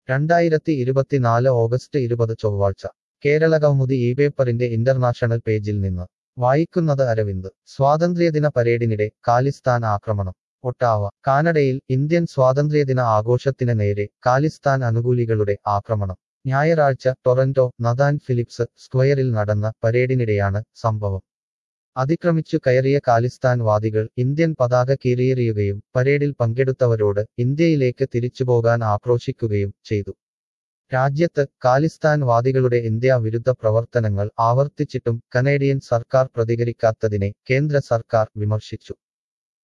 രണ്ടായിരത്തി ഇരുപത്തിനാല് ഓഗസ്റ്റ് ഇരുപത് ചൊവ്വാഴ്ച കേരള കൗമുദി ഈ പേപ്പറിന്റെ ഇന്റർനാഷണൽ പേജിൽ നിന്ന് വായിക്കുന്നത് അരവിന്ദ് സ്വാതന്ത്ര്യദിന പരേഡിനിടെ ഖാലിസ്ഥാൻ ആക്രമണം ഒട്ടാവ കാനഡയിൽ ഇന്ത്യൻ സ്വാതന്ത്ര്യദിന ആഘോഷത്തിന് നേരെ ഖാലിസ്ഥാൻ അനുകൂലികളുടെ ആക്രമണം ഞായറാഴ്ച ടൊറന്റോ നദാൻ ഫിലിപ്സ് സ്ക്വയറിൽ നടന്ന പരേഡിനിടെയാണ് സംഭവം അതിക്രമിച്ചു കയറിയ ഖാലിസ്ഥാൻ വാദികൾ ഇന്ത്യൻ പതാക കീറിയെറിയുകയും പരേഡിൽ പങ്കെടുത്തവരോട് ഇന്ത്യയിലേക്ക് തിരിച്ചുപോകാൻ ആക്രോശിക്കുകയും ചെയ്തു രാജ്യത്ത് ഖാലിസ്ഥാൻ വാദികളുടെ ഇന്ത്യ വിരുദ്ധ പ്രവർത്തനങ്ങൾ ആവർത്തിച്ചിട്ടും കനേഡിയൻ സർക്കാർ പ്രതികരിക്കാത്തതിനെ കേന്ദ്ര സർക്കാർ വിമർശിച്ചു